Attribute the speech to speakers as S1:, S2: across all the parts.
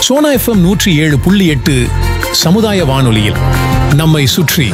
S1: Sona FM நூற்றி ஏழு புள்ளி எட்டு சமுதாய வானொலியில் நம்மை சுற்றி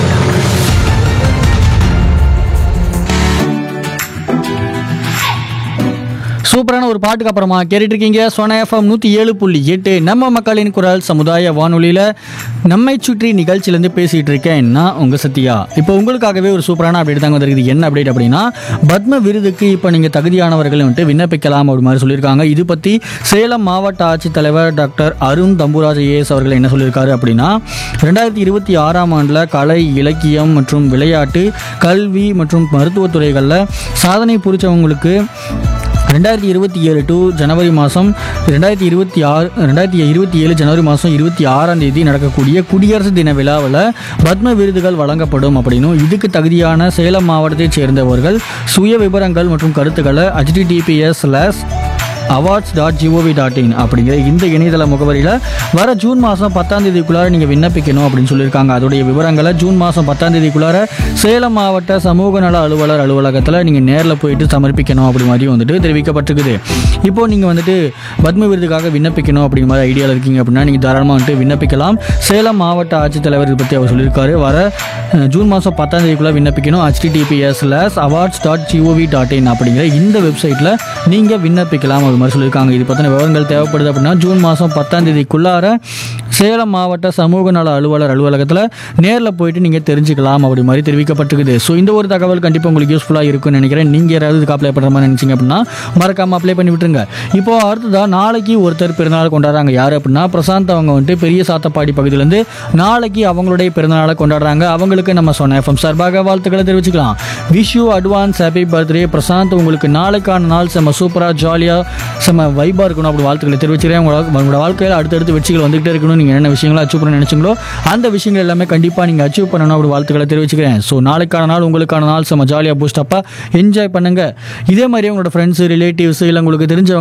S2: சூப்பரான ஒரு பாட்டுக்கு அப்புறமா கேட்டுட்டு இருக்கீங்க சோனா எஃப்எம் நூற்றி ஏழு புள்ளி எட்டு நம்ம மக்களின் குரல் சமுதாய வானொலியில் நம்மை சுற்றி நிகழ்ச்சியிலேருந்து பேசிகிட்டு இருக்கேன் நான் உங்கள் சத்யா இப்போ உங்களுக்காகவே ஒரு சூப்பரான அப்டேட் தாங்க வந்திருக்குது என்ன அப்டேட் அப்படின்னா பத்ம விருதுக்கு இப்போ நீங்கள் தகுதியானவர்கள் வந்துட்டு விண்ணப்பிக்கலாம் அப்படி மாதிரி சொல்லியிருக்காங்க இது பற்றி சேலம் மாவட்ட ஆட்சித்தலைவர் டாக்டர் அருண் தம்புராஜ் ஏஎஸ் அவர்கள் என்ன சொல்லியிருக்காரு அப்படின்னா ரெண்டாயிரத்தி இருபத்தி ஆறாம் ஆண்டில் கலை இலக்கியம் மற்றும் விளையாட்டு கல்வி மற்றும் மருத்துவத்துறைகளில் சாதனை புரிச்சவங்களுக்கு ரெண்டாயிரத்தி இருபத்தி ஏழு டு ஜனவரி மாதம் ரெண்டாயிரத்தி இருபத்தி ஆறு ரெண்டாயிரத்தி இருபத்தி ஏழு ஜனவரி மாதம் இருபத்தி ஆறாம் தேதி நடக்கக்கூடிய குடியரசு தின விழாவில் பத்ம விருதுகள் வழங்கப்படும் அப்படின்னும் இதுக்கு தகுதியான சேலம் மாவட்டத்தைச் சேர்ந்தவர்கள் சுய விவரங்கள் மற்றும் கருத்துக்களை https slash awards dot gov dot in அப்படிங்கிற இந்த இணையதள முகவரியில் வர ஜூன் மாதம் பத்தாம் தேதிக்குள்ளார நீங்கள் விண்ணப்பிக்கணும் அப்படின்னு சொல்லியிருக்காங்க அதோடைய விவரங்களை ஜூன் மாதம் பத்தாம் தேதிக்குள்ளார சேலம் மாவட்ட சமூக நல அலுவலர் அலுவலகத்தில் நீங்கள் நேரில் போயிட்டு சமர்ப்பிக்கணும் அப்படி மாதிரி வந்துட்டு தெரிவிக்கப்பட்டிருக்குது இப்போ நீங்கள் வந்துட்டு பத்ம விருதுக்காக விண்ணப்பிக்கணும் அப்படிங்கிற மாதிரி ஐடியாவில் இருக்கீங்க அப்படின்னா நீங்கள் தாராளமாக வந்துட்டு விண்ணப்பிக்கலாம் சேலம் மாவட்ட ஆட்சித்தலைவர் இதை பற்றி அவர் சொல்லியிருக்காரு வர அஹ், ஜூன் மாதம் பத்தாம் தேதிக்குள்ளே விண்ணப்பிக்கணும் https slash awards dot gov dot in அப்படிங்கிற இந்த வெப்சைட்டில் நீங்கள் விண்ணப்பிக்கலாம் அது மாதிரி சொல்லியிருக்காங்க இது பற்றின விவரங்கள் தேவைப்படுது அப்படின்னா ஜூன் மாதம் பத்தாம் தேதிக்குள்ளார சேலம் மாவட்ட சமூக நல அலுவலர் அலுவலகத்தில் நேரில் போயிட்டு நீங்கள் தெரிஞ்சுக்கலாம் அப்படி மாதிரி தெரிவிக்கப்பட்டிருக்குது ஸோ இந்த ஒரு தகவல் கண்டிப்பாக உங்களுக்கு யூஸ்ஃபுல்லாக இருக்கும்னு நினைக்கிறேன் நீங்கள் யாராவது இதுக்கு அப்ளை பண்ணுற மாதிரி நினச்சிங்க அப்படின்னா மறக்காமல் அப்ளை பண்ணி விட்டுருங்க இப்போ அடுத்ததாக நாளைக்கு ஒருத்தர் பிறந்தநாள் கொண்டாடுறாங்க யார் அப்படின்னா பிரசாந்த் அவங்க வந்துட்டு பெரிய சாத்தப்பாடி பகுதியிலேருந்து நாளைக்கு அவங்களுடைய பிறந்தநாளை கொண்டாடுறாங்க அவங்களுக்கு நம்ம சொன்ன எஃப்எம் சார்பாக வாழ்த்துக்களை தெரிவிச்சுக்கலாம் wish you advance happy birthday Prashanth உங்களுக்கு நாளைக்கான நாள் செம்ம சூப்பராக ஜாலியாக செம்ம வைபாக இருக்கணும் அப்படி வாழ்த்துக்களை தெரிவிச்சுக்கிறேன் உங்களோட உங்களோட வாழ்க்கையில் அடுத்தடுத்து வெற்றிகள் வந்துகிட்டே இருக்கணும் நீங்கள் என்ன விஷயங்களை அச்சீவ் பண்ண நினைச்சீங்களோ அந்த விஷயங்கள் எல்லாமே கண்டிப்பாக நீங்கள் அச்சீவ் பண்ணணும் அப்படி வாழ்த்துக்களை தெரிவிச்சுக்கிறேன் ஸோ நாளைக்கான நாள் உங்களுக்கான நாள் செம்ம ஜாலியாக பூஸ்டப்பாக என்ஜாய் பண்ணுங்கள் இதே மாதிரி உங்களோட ஃப்ரெண்ட்ஸ் ரிலேட்டிவ்ஸ் இல்லை உங்களுக்கு தெரிஞ்சவங்க